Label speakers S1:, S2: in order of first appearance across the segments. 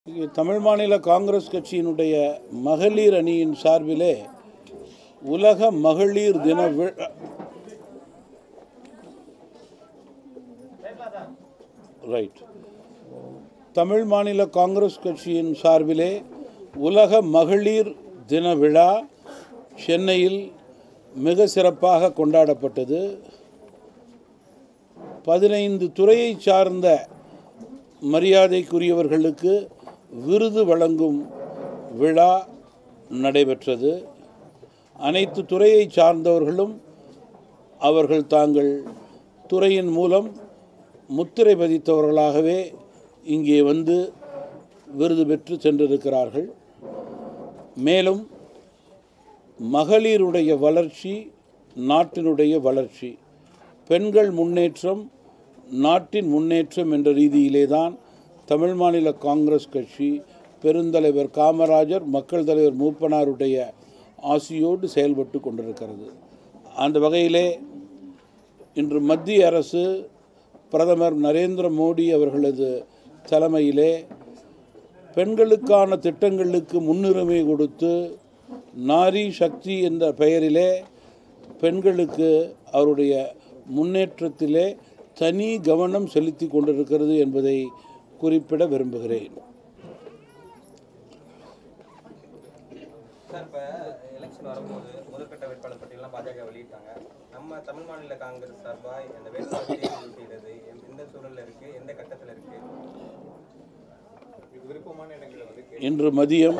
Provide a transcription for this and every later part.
S1: இங்கே தமிழ் மாநில காங்கிரஸ் கட்சியினுடைய மகளிர் அணியின் சார்பிலே உலக மகளிர் தின விழா ரைட் தமிழ் மாநில காங்கிரஸ் கட்சியின் சார்பிலே உலக மகளிர் தின விழா சென்னையில் மிக சிறப்பாக கொண்டாடப்பட்டது பதினைந்து துறையை சார்ந்த மரியாதைக்குரியவர்களுக்கு விருது வழங்கும் விழா நடைபெற்றது அனைத்து துறையை சார்ந்தவர்களும் அவர்கள் தாங்கள் துறையின் மூலம் முத்திரை பதித்தவர்களாகவே இங்கே வந்து விருது பெற்று சென்றிருக்கிறார்கள் மேலும் மகளிருடைய வளர்ச்சி நாட்டினுடைய வளர்ச்சி பெண்கள் முன்னேற்றம் நாட்டின் முன்னேற்றம் என்ற ரீதியிலே தான் தமிழ் மாநில காங்கிரஸ் கட்சி பெருந்தலைவர் காமராஜர் மக்கள் தலைவர் மூப்பனாருடைய ஆசியோடு செயல்பட்டு கொண்டிருக்கிறது அந்த வகையிலே இன்று மத்திய அரசு பிரதமர் நரேந்திர மோடி அவர்களது தலைமையிலே பெண்களுக்கான திட்டங்களுக்கு முன்னுரிமை கொடுத்து நாரி சக்தி என்ற பெயரிலே பெண்களுக்கு அவருடைய முன்னேற்றத்திலே தனி கவனம் செலுத்தி கொண்டிருக்கிறது என்பதை குறிப்பிட விரும்புகிறேன்
S2: சார் இப்போ எலெக்ஷன் வரும்போது முதற்கட்ட வேட்பாளர் பட்டியலாம் பாஜக வெளியிட்டாங்க நம்ம தமிழ் மாநில காங்கிரஸ் சார்பாக இந்த வேட்பாளர் தேர்வு செய்கிறது எந்த- எந்த சூழல்ல இருக்கு எந்த கட்டத்தில் இருக்கு இது விருப்பமான இடங்களை வந்து கே-
S1: இன்று மதியம்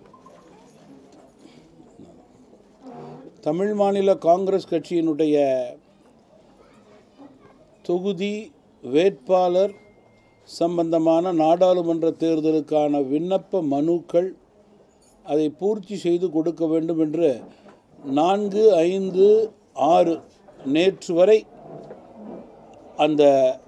S1: தமிழ் மாநில காங்கிரஸ் கட்சியினுடைய தொகுதி வேட்பாளர் சம்பந்தமான நாடாளுமன்ற தேர்தலுக்கான விண்ணப்ப மனுக்கள் அதை பூர்த்தி செய்து கொடுக்க வேண்டும் என்று நான்கு ஐந்து ஆறு நேற்று வரை அந்த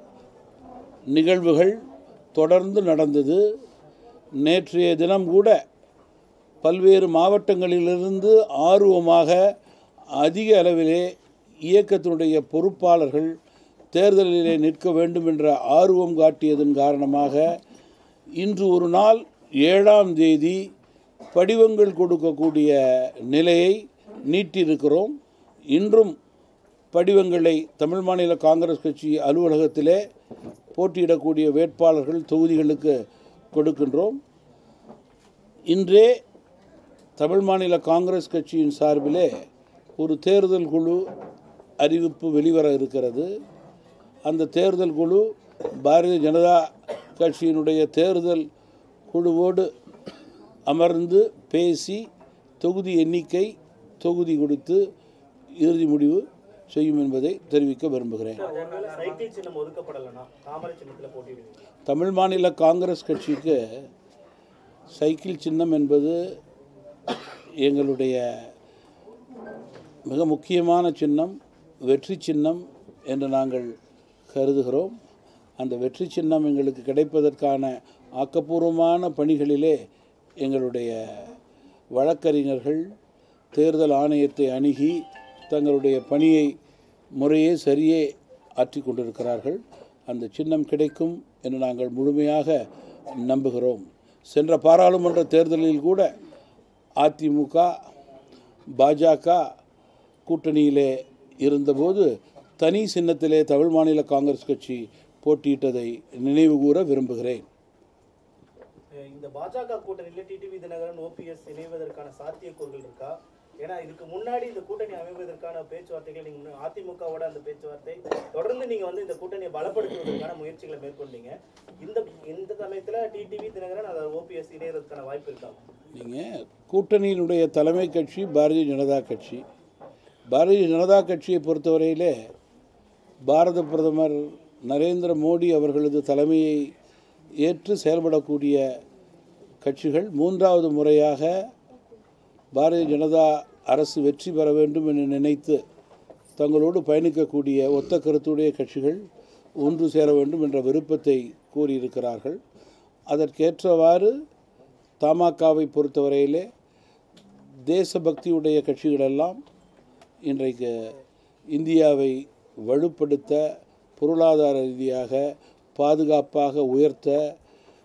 S1: நிகழ்வுகள் தொடர்ந்து நடந்தது நேற்றைய தினம் கூட பல்வேறு மாவட்டங்களிலிருந்து ஆர்வமாக அதிக அளவிலே இயக்கத்தினுடைய பொறுப்பாளர்கள் தேர்தலிலே நிற்க வேண்டும் என்ற ஆர்வம் காட்டியதன் காரணமாக இன்று ஒரு நாள் ஏழாம் தேதி படிவங்கள் கொடுக்கக்கூடிய நிலையை நீட்டியிருக்கிறோம் இன்றும் படிவங்களை தமிழ் மாநில காங்கிரஸ் கட்சி அலுவலகத்திலே போட்டியிடக்கூடிய வேட்பாளர்கள் தொகுதிகளுக்கு கொடுக்கின்றோம் இன்றே தமிழ் மாநில காங்கிரஸ் கட்சியின் சார்பிலே ஒரு தேர்தல் குழு அறிவிப்பு வெளிவர இருக்கிறது அந்த தேர்தல் குழு பாரதிய ஜனதா கட்சியினுடைய தேர்தல் குழுவோடு அமர்ந்து பேசி தொகுதி எண்ணிக்கை தொகுதி கொடுத்து இறுதி முடிவு செய்யும் என்பதை தெரிவிக்க விரும்புகிறேன்
S3: ஒருவேளை சைக்கிள் சின்னம் ஒதுக்கப்படலைன்னா தாமரை சின்னத்தில் போட்டியிடுவீங்க
S1: தமிழ் மாநில காங்கிரஸ் கட்சிக்கு சைக்கிள் சின்னம் என்பது எங்களுடைய மிக முக்கியமான சின்னம் வெற்றி சின்னம் என்று நாங்கள் கருதுகிறோம் அந்த வெற்றி சின்னம் எங்களுக்கு கிடைப்பதற்கான ஆக்கப்பூர்வமான பணிகளிலே எங்களுடைய வழக்கறிஞர்கள் தேர்தல் ஆணையத்தை அணுகி தங்களுடைய பணியை முறையே சரியே ஆற்றி கொண்டிருக்கிறார்கள் அந்த சின்னம் கிடைக்கும் என்று நாங்கள் முழுமையாக நம்புகிறோம் சென்ற பாராளுமன்ற தேர்தலில் கூட அதிமுக பாஜக கூட்டணியிலே இருந்தபோது தனி சின்னத்திலே தமிழ் மாநில காங்கிரஸ் கட்சி போட்டியிட்டதை நினைவுகூர விரும்புகிறேன்
S3: அஹ் இந்த பாஜக கூட்டணியில் டிடிவி தினகரன் ஓபிஎஸ் இணைவதற்கான சாத்தியக்கூறுகள் இருக்கா ஏன்னா இதுக்கு முன்னாடி இந்த கூட்டணி அமைவதற்கான பேச்சுவார்த்தைகள் நீங்க முன்ன- அதிமுகவோட அந்த பேச்சுவார்த்தை தொடர்ந்து நீங்க வந்து இந்த கூட்டணியை பலப்படுத்துவதற்கான முயற்சிகளை மேற்கொண்டீங்க இந்த இந்த சமயத்துல டிடிவி தினகரன் அதாவது ஓபிஎஸ் இணையறதுக்கான வாய்ப்பு இருக்கா
S1: நீங்கள் கூட்டணியினுடைய தலைமை கட்சி பாரதிய ஜனதா கட்சி பாரதிய ஜனதா கட்சியை பொறுத்தவரையிலே பாரத பிரதமர் நரேந்திர மோடி அவர்களது தலைமையை ஏற்று செயல்படக்கூடிய கட்சிகள் மூன்றாவது முறையாக பாரதிய ஜனதா அரசு வெற்றி பெற வேண்டும் என்று நினைத்து தங்களோடு பயணிக்கக்கூடிய ஒத்த கருத்துடைய கட்சிகள் ஒன்று சேர வேண்டும் என்ற விருப்பத்தை கூறியிருக்கிறார்கள் அதற்கேற்றவாறு தமாகாவை பொறுத்தவரையிலே தேசபக்தியுடைய கட்சிகளெல்லாம் இன்றைக்கு இந்தியாவை வலுப்படுத்த பொருளாதார ரீதியாக பாதுகாப்பாக உயர்த்த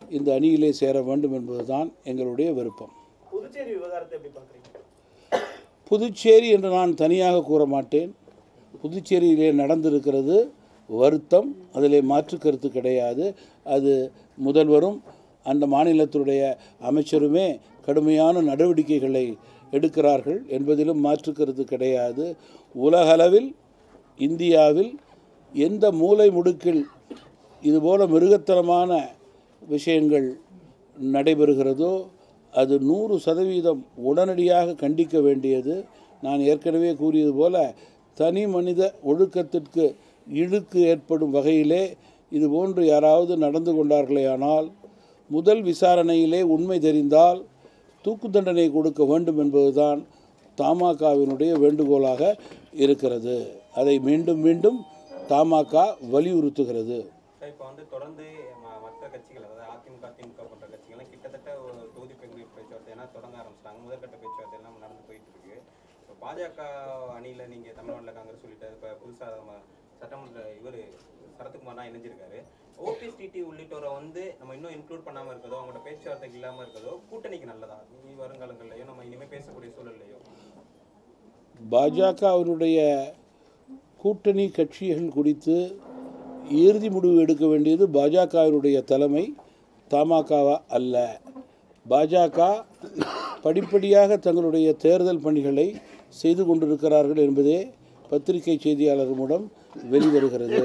S1: இந்த அணியிலே சேர வேண்டும் என்பதுதான் எங்களுடைய விருப்பம்
S3: புதுச்சேரி விவகாரத்தை எப்படி பார்க்குறீங்க
S1: புதுச்சேரி என்று நான் தனியாக கூற மாட்டேன் புதுச்சேரியிலே நடந்திருக்கிறது வருத்தம் அதிலே மாற்று கருத்து கிடையாது அது முதல்வரும் அந்த மாநிலத்துடைய அமைச்சருமே கடுமையான நடவடிக்கைகளை எடுக்கிறார்கள் என்பதிலும் மாற்று கருத்து கிடையாது உலகளவில் இந்தியாவில் எந்த மூலை முடுக்கில் இதுபோல மிருகத்தனமான விஷயங்கள் நடைபெறுகிறதோ அது நூறு சதவீதம் உடனடியாக கண்டிக்க வேண்டியது நான் ஏற்கனவே கூறியது போல தனி மனித ஒழுக்கத்திற்கு இழுக்கு ஏற்படும் வகையிலே இதுபோன்று யாராவது நடந்து கொண்டார்களேயானால் முதல் விசாரணையிலே உண்மை தெரிந்தால் தூக்கு தண்டனை கொடுக்க வேண்டும் என்பதுதான் தமாகவினுடைய வேண்டுகோளாக இருக்கிறது அதை மீண்டும் மீண்டும் தமாக வலியுறுத்துகிறது
S2: சார் இப்போ வந்து தொடர்ந்து ம- மற்ற கட்சிகள் அதாவது அதிமுக திமுக போன்ற கட்சிகள்லாம் கிட்டத்தட்ட ஒரு தொகுதி பங்கீடு பேச்சுவார்த்தை எல்லாம் தொடங்க ஆரம்பிச்சிட்டாங்க முதற்கட்ட பேச்சுவார்த்தை எல்லாம் நடந்து போயிட்டு இருக்கு இப்போ பாஜக அணியில நீங்க தமிழ்நாட்டில் காங்கிரஸ் சொல்லிட்டு இப்போ புதுசாக நம்ம சட்டமன்ற இவர் சரத்குமார் தான் இணைஞ்சிருக்காரு ஓபிஎஸ் டிடி உள்ளிட்டோரை வந்து நம்ம இன்னும் இன்க்ளூட் பண்ணாம இருக்கதோ அவங்களோட பேச்சுவார்த்தைக்கு இல்லாம இருக்கதோ கூட்டணிக்கு நல்லதா இனி வருங்காலங்கள்லயோ நம்ம இனிமே பேசக்கூடிய சூழல்லையோ
S1: பாஜக அவருடைய கூட்டணி கட்சிகள் குறித்து இறுதி முடிவு எடுக்க வேண்டியது பாஜகவினுடைய தலைமை தமாகவா அல்ல பாஜக படிப்படியாக தங்களுடைய தேர்தல் பணிகளை செய்து கொண்டிருக்கிறார்கள் என்பதே பத்திரிகை செய்தியாளர் மூலம் வெளிவருகிறது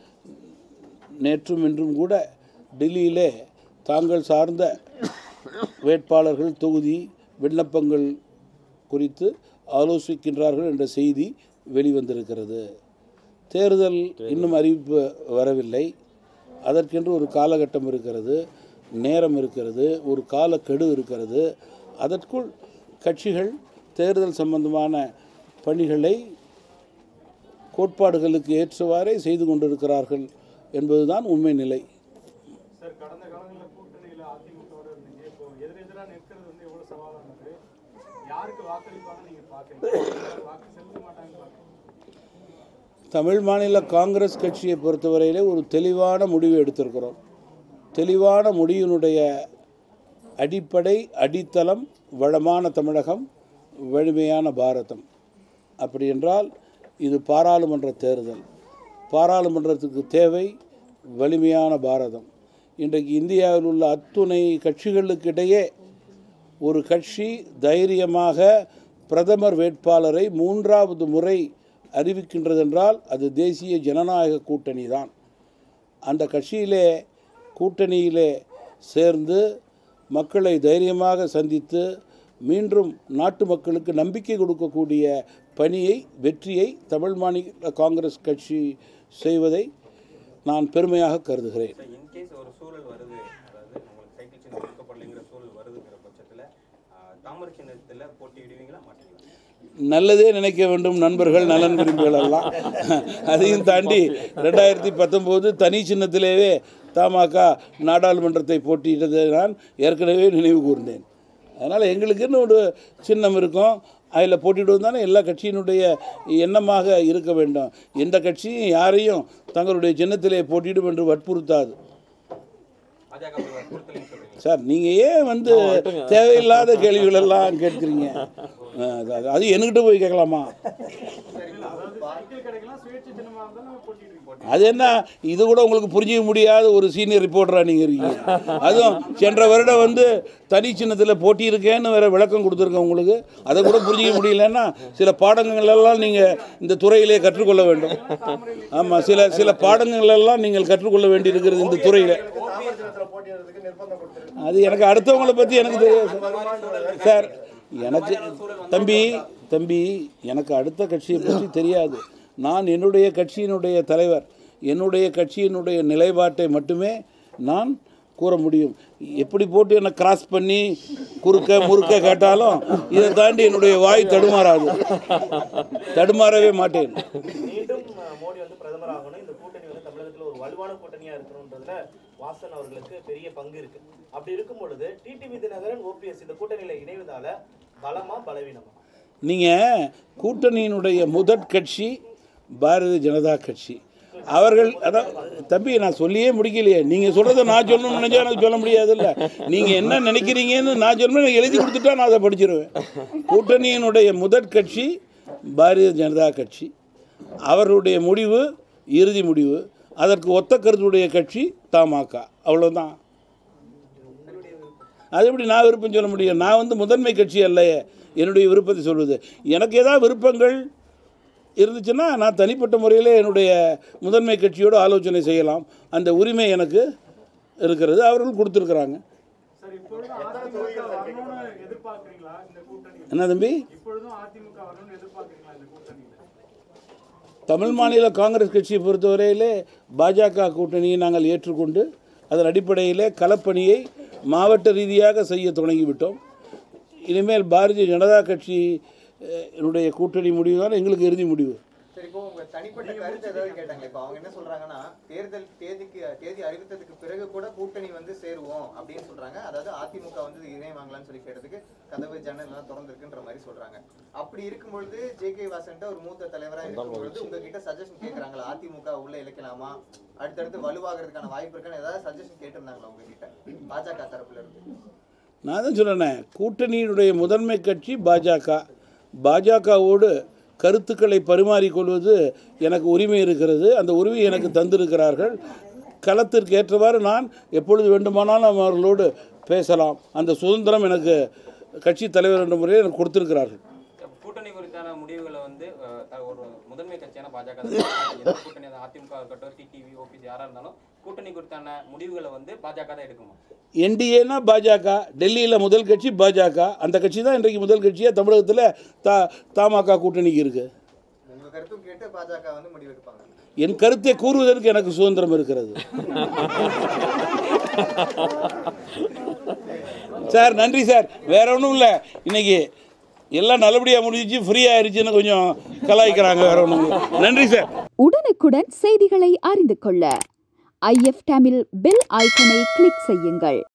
S1: நேற்றும் இன்றும் கூட டெல்லியிலே தாங்கள் சார்ந்த வேட்பாளர்கள் தொகுதி விண்ணப்பங்கள் குறித்து ஆலோசிக்கின்றார்கள் என்ற செய்தி வெளிவந்திருக்கிறது தேர்தல் இன்னும் அறிவிப்பு வரவில்லை அதற்கென்று ஒரு காலகட்டம் இருக்கிறது நேரம் இருக்கிறது ஒரு காலக்கெடு இருக்கிறது அதற்குள் கட்சிகள் தேர்தல் சம்பந்தமான பணிகளை கோட்பாடுகளுக்கு ஏற்றவாறே செய்து கொண்டிருக்கிறார்கள் என்பதுதான் உண்மை நிலை
S4: சார் கடந்த காலங்களில் கூட்டணியில் அதிமுகவோட இருந்தீங்க இப்போ எதிரெதிராக நிற்கிறது வந்து எவ்வளோ சவாலானது யாருக்கு வாக்களிப்பாங்க நீங்கள் பார்க்குறீங்க வாக்கு செலுத்த மாட்டாங்கன்னு பார்க்குறீங்க
S1: தமிழ் மாநில காங்கிரஸ் கட்சியை பொறுத்தவரையிலே ஒரு தெளிவான முடிவு எடுத்திருக்கிறோம் தெளிவான முடிவினுடைய அடிப்படை அடித்தளம் வளமான தமிழகம் வலிமையான பாரதம் அப்படி என்றால் இது பாராளுமன்ற தேர்தல் பாராளுமன்றத்துக்கு தேவை வலிமையான பாரதம் இன்றைக்கு இந்தியாவில் உள்ள அத்துணை கட்சிகளுக்கிடையே ஒரு கட்சி தைரியமாக பிரதமர் வேட்பாளரை மூன்றாவது முறை அறிவிக்கின்றதென்றால் அது தேசிய ஜனநாயக கூட்டணி தான் அந்த கட்சியிலே கூட்டணியிலே சேர்ந்து மக்களை தைரியமாக சந்தித்து மீண்டும் நாட்டு மக்களுக்கு நம்பிக்கை கொடுக்கக்கூடிய பணியை வெற்றியை தமிழ் மாநில காங்கிரஸ் கட்சி செய்வதை நான் பெருமையாக கருதுகிறேன்
S2: இன்கேஸ் ஒரு சூழல் வருது அதாவது உங்களுக்கு சைக்கிள் சின்னம் கொடுக்கப்படலைங்கிற சூழல் வருதுங்கிற பட்சத்தில் தாமரை சின்னத்தில் போட்டியிடுவீங்களா மாட்டீங்களா
S1: நல்லதே நினைக்க வேண்டும் நண்பர்கள் நலன் விரும்பிகள் எல்லாம் அதையும் தாண்டி ரெண்டாயிரத்தி பத்தொம்போது தனி சின்னத்திலேயே தமாக நாடாளுமன்றத்தை போட்டியிட்டதை நான் ஏற்கனவே நினைவு கூர்ந்தேன் அதனால் எங்களுக்குன்னு ஒரு சின்னம் இருக்கும் அதில் போட்டியிடுவது தானே எல்லா கட்சியினுடைய எண்ணமாக இருக்க வேண்டும் எந்த கட்சியும் யாரையும் தங்களுடைய சின்னத்திலே போட்டியிடும் என்று வற்புறுத்தாது
S2: பாஜக பொறுத்தலைன்னு சொல்றீங்க
S1: சார் நீங்கள் ஏன் வந்து தேவையில்லாத கேள்விகள் எல்லாம் கேட்குறீங்க அஹ் அது- அது என்கிட்ட போய் கேட்கலாமா
S4: அதாவது சைக்கிள் கிடைக்கலாம் சுயேட்சை சின்னமாக இருந்தாலும் போட்டிடுவீங்க
S1: அது என்ன இது கூட உங்களுக்கு புரிஞ்சிக்க முடியாத ஒரு சீனியர் ரிப்போர்ட்டராக நீங்கள் இருக்கீங்க அதுவும் சென்ற வருடம் வந்து தனி சின்னத்தில் போட்டி இருக்கேன்னு வேற விளக்கம் கொடுத்துருக்கேன் உங்களுக்கு அதை கூட புரிஞ்சிக்க முடியலன்னா சில பாடங்கள் எல்லாம் நீங்கள் இந்த துறையிலே கற்றுக்கொள்ள வேண்டும் ஆமாம் சில சில பாடங்கள் எல்லாம் நீங்கள் கற்றுக்கொள்ள வேண்டியிருக்கிறது இந்த துறையில் அது எனக்கு அடுத்தவங்களை பற்றி எனக்கு தெரியாது சார். சார் எனக்கு தம்பி தம்பி எனக்கு அடுத்த கட்சியை பற்றி தெரியாது நான் என்னுடைய கட்சியினுடைய தலைவர் என்னுடைய கட்சியினுடைய நிலைப்பாட்டை மட்டுமே நான் கூற முடியும் எப்படி போட்டு என்னை கிராஸ் பண்ணி குறுக்க முறுக்க கேட்டாலும் இதை தாண்டி என்னுடைய வாய் தடுமாறாது தடுமாறவே மாட்டேன்
S3: மீண்டும் அஹ், மோடி வந்து பிரதமர் ஆகணும் இந்த கூட்டணி வந்து தமிழகத்துல ஒரு வலுவான கூட்டணியா இருக்கணும்ன்றதுல வாசன் அவர்களுக்கு பெரிய பங்கு இருக்கு அப்படி இருக்கும் பொழுது டிடிவி தினகரன் ஓபிஎஸ் இந்த கூட்டணியில இணைவதால பலமா பலவீனமா
S1: நீங்கள் கூட்டணியினுடைய முதற் கட்சி பாரதிய ஜனதா கட்சி அவர்கள் அதான் தம்பி நான் சொல்லியே முடிக்கலையே நீங்கள் சொல்கிறத நான் சொல்லணும்னு நினச்சா எனக்கு சொல்ல முடியாதுல்ல நீங்கள் என்ன நினைக்கிறீங்கன்னு நான் சொல்லணும் எனக்கு எழுதி கொடுத்துட்டா நான் அதை படிச்சிருவேன் கூட்டணியினுடைய முதற் கட்சி பாரதிய ஜனதா கட்சி அவர்களுடைய முடிவு இறுதி முடிவு அதற்கு ஒத்த கருத்துடைய கட்சி தமாக அவ்வளோதான் அது எப்படி நான் விருப்பம் சொல்ல முடியும் நான் வந்து முதன்மை கட்சி அல்லையே என்னுடைய விருப்பத்தை சொல்வது எனக்கு ஏதாவது விருப்பங்கள் இருந்துச்சுன்னா நான் தனிப்பட்ட முறையில் என்னுடைய முதன்மை கட்சியோடு ஆலோசனை செய்யலாம் அந்த உரிமை எனக்கு இருக்கிறது அவர்கள் கொடுத்துருக்குறாங்க
S4: சார் இப்பொழுதும் அதிமுக வரணும்னு எதிர்பார்க்கறீங்களா இந்த கூட்டணியில்
S1: என்ன தம்பி
S4: இப்பொழுதும் அதிமுக வரணும்னு எதிர்பார்க்கறீங்களா இந்த கூட்டணியில்
S1: தமிழ் மாநில காங்கிரஸ் கட்சியை பொறுத்தவரையிலே பாஜக கூட்டணியை நாங்கள் ஏற்றுக்கொண்டு அதன் அடிப்படையிலே களப்பணியை மாவட்ட ரீதியாக செய்ய தொடங்கிவிட்டோம் இனிமேல் பாரதிய ஜனதா கட்சி அஹ், என்னுடைய கூட்டணி முடிவு தான் எங்களுக்கு இறுதி முடிவு
S5: சரி இப்போ உங்க தனிப்பட்ட கருத்து ஏதாவது கேட்டாங்க இப்போ அவங்க என்ன சொல்றாங்கன்னா தேர்தல் தேதிக்கு தேதி அறிவித்ததுக்கு பிறகு கூட கூட்டணி வந்து சேருவோம் அப்படின்னு சொல்றாங்க அதாவது அதிமுக வந்து இணையம் வாங்கலாம்னு சொல்லி கேட்டதுக்கு கதவு ஜன்னல் எல்லாம் திறந்திருக்குன்ற மாதிரி சொல்றாங்க அப்படி இருக்கும் பொழுது ஜே கே வாசன்ட்ட ஒரு மூத்த தலைவரா இருக்கும் பொழுது உங்ககிட்ட சஜஷன் கேக்குறாங்களா அதிமுக உள்ள இழைக்கலாமா அடுத்தடுத்து வலுவாகிறதுக்கான வாய்ப்பு இருக்கான்னு ஏதாவது சஜஷன் கேட்டிருந்தாங்களா உங்ககிட்ட பாஜக தரப்புல இருந்து
S1: நான் தான் சொன்னேன் கூட்டணியினுடைய முதன்மை கட்சி பாஜக பாஜகவோடு கருத்துக்களை பரிமாறிக்கொள்வது எனக்கு உரிமை இருக்கிறது அந்த உரிமை எனக்கு தந்திருக்கிறார்கள் களத்திற்கு ஏற்றவாறு நான் எப்பொழுது வேண்டுமானாலும் அவர்களோடு பேசலாம் அந்த சுதந்திரம் எனக்கு கட்சி தலைவர் என்ற முறையில் எனக்கு கொடுத்திருக்கிறார்கள்
S2: கூட்டணி குறித்தான முடிவுகளை வந்து அஹ், த- ஒரு முதன்மை கட்சியான பாஜக தான் எடுக்கும். எந்த கூட்டணி அது அதிமுக இருக்கட்டும் டிடிவி ஓபிசி யாரா இருந்தாலும் கூட்டணி குறித்தான முடிவுகளை வந்து பாஜக தான் எடுக்குமா
S1: என்டிஏனா பாஜக டெல்லியில் முதல் கட்சி பாஜக அந்த கட்சி தான் இன்றைக்கு முதல் கட்சியாக தமிழகத்தில் தா தமாக கூட்டணிக்கு இருக்குது
S5: உங்க கருத்தும் கேட்டு பாஜக வந்து முடிவெடுப்பாங்க
S1: என் கருத்தை கூறுவதற்கு எனக்கு சுதந்திரம் இருக்கிறது சார் நன்றி சார் வேற ஒன்றும் இல்லை இன்னைக்கு எல்லாம் நல்லபடியாக முடிஞ்சிச்சு ஃப்ரீயாக ஆயிடுச்சுன்னு கொஞ்சம் கலாய்க்கிறாங்க வேற ஒன்றும் இல்லை நன்றி சார்
S6: உடனுக்குடன் செய்திகளை அறிந்து கொள்ள ஐஎஃப் தமிழ் பெல் ஐக்கனை கிளிக் செய்யுங்கள்